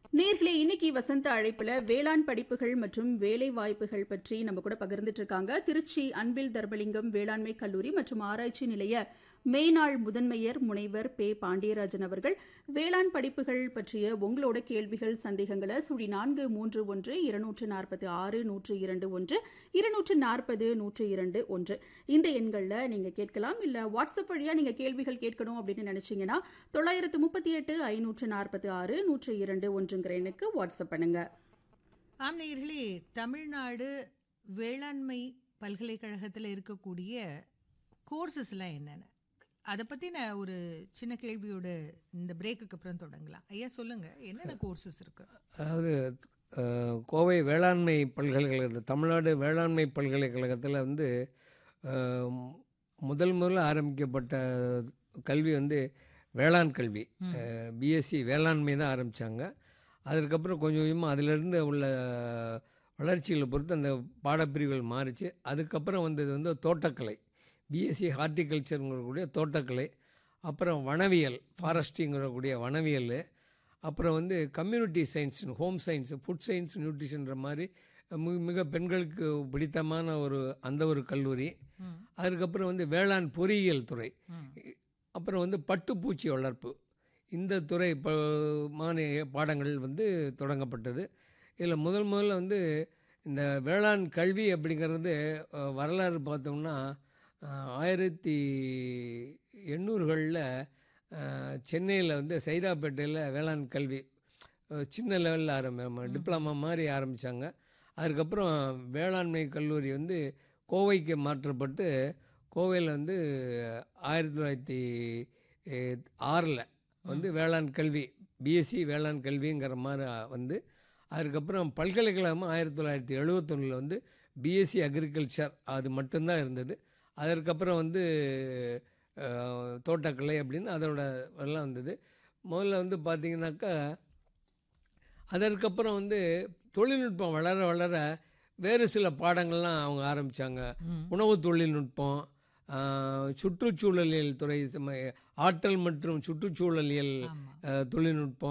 நேர்களே இன்னைக்கு வசந்த அழைப்புல வேளாண் படிப்புகள் மற்றும் வேலை வாய்ப்புகள் பற்றி நம்ம கூட பகிர்ந்துட்டு இருக்காங்க திருச்சி அன்பில் தர்மலிங்கம் வேளாண்மை கல்லூரி மற்றும் ஆராய்ச்சி நிலைய மேனாள் முதன்மையர் முனைவர் பே பாண்டியராஜன் அவர்கள் வேளாண் படிப்புகள் பற்றிய உங்களோட கேள்விகள் சந்தேகங்களை சுழி நான்கு மூன்று ஒன்று இருநூற்று நாற்பத்தி ஆறு நூற்று இரண்டு ஒன்று இருநூற்று நாற்பது நூற்று இரண்டு ஒன்று இந்த எண்களில் நீங்கள் கேட்கலாம் இல்லை வாட்ஸ்அப் வழியாக நீங்கள் கேள்விகள் கேட்கணும் அப்படின்னு நினச்சிங்கன்னா தொள்ளாயிரத்து முப்பத்தி எட்டு ஐநூற்று நாற்பத்தி ஆறு நூற்று இரண்டு ஒன்றுங்கிற எண்ணுக்கு வாட்ஸ்அப் பண்ணுங்க ஆம் நேயர்களே தமிழ்நாடு வேளாண்மை பல்கலைக்கழகத்தில் இருக்கக்கூடிய கோர்சஸ்லாம் என்னென்ன அதை பற்றின ஒரு சின்ன கேள்வியோட இந்த பிரேக்குக்கு அப்புறம் தொடங்கலாம் ஐயா சொல்லுங்கள் என்னென்ன கோர்சஸ் இருக்கு அதாவது அஹ், கோவை வேளாண்மை பல்கலைக்கழகத்தில் தமிழ்நாடு வேளாண்மை பல்கலைக்கழகத்தில் வந்து அஹ், முதல் முதல்ல ஆரம்பிக்கப்பட்ட கல்வி வந்து வேளாண் கல்வி பிஎஸ்சி வேளாண்மை தான் ஆரம்பித்தாங்க அதற்கப்புறம் கொஞ்சம் கொஞ்சமாக அதிலிருந்து உள்ள வளர்ச்சிகளை பொறுத்து அந்த பாடப்பிரிவுகள் மாறிச்சு அதுக்கப்புறம் வந்தது வந்து தோட்டக்கலை பிஎஸ்சி ஹார்டிகல்ச்சருங்கக்கூடிய தோட்டக்கலை அப்புறம் வனவியல் ஃபாரஸ்டிங்கிறக்கூடிய வனவியல் அப்புறம் வந்து community science home science food science நியூட்ரிஷன்ற மாதிரி மிக மிக பெண்களுக்கு பிடித்தமான ஒரு அந்த ஒரு கல்லூரி அதுக்கப்புறம் வந்து வேளாண் பொறியியல் துறை அப்புறம் வந்து பட்டுப்பூச்சி வளர்ப்பு இந்த துறை ப மானிய பாடங்கள் வந்து தொடங்கப்பட்டது இதில் முதல் முதல்ல வந்து இந்த வேளாண் கல்வி அப்படிங்கிறது அஹ், வரலாறு பார்த்தோம்னா அஹ், ஆயிரத்தி எண்ணூறுகளில் சென்னையில் வந்து சைதாப்பேட்டையில் வேளாண் கல்வி அஹ், சின்ன லெவலில் ஆரம்பி டிப்ளமா மாதிரி ஆரம்பித்தாங்க அதுக்கப்புறம் வேளாண்மை கல்லூரி வந்து கோவைக்கு மாற்றப்பட்டு கோவையில் வந்து ஆயிரத்தி தொள்ளாயிரத்தி ஆறில் வந்து வேளாண் கல்வி பிஎஸ்சி வேளாண் கல்விங்கிற மாதிரி வந்து அதுக்கப்புறம் பல்கலைக்கழகம் ஆயிரத்தி தொள்ளாயிரத்தி எழுபத்தொன்னில் வந்து பிஎஸ்சி அக்ரிகல்ச்சர் அது மட்டும்தான் இருந்தது அதற்கப்புறம் வந்து அஹ், தோட்டக்கலை அப்படின்னு அதோட எல்லாம் வந்தது முதல்ல வந்து பார்த்திங்கனாக்கா அதற்கப்புறம் வந்து தொழில்நுட்பம் வளர வளர வேறு சில பாடங்கள்லாம் அவங்க ஆரம்பித்தாங்க உணவு தொழில்நுட்பம் ஆஹ், சுற்றுச்சூழலியல் துறை சம- ஆற்றல் மற்றும் சுற்றுச்சூழலியல் ஆமாம் அஹ், தொழில்நுட்பம்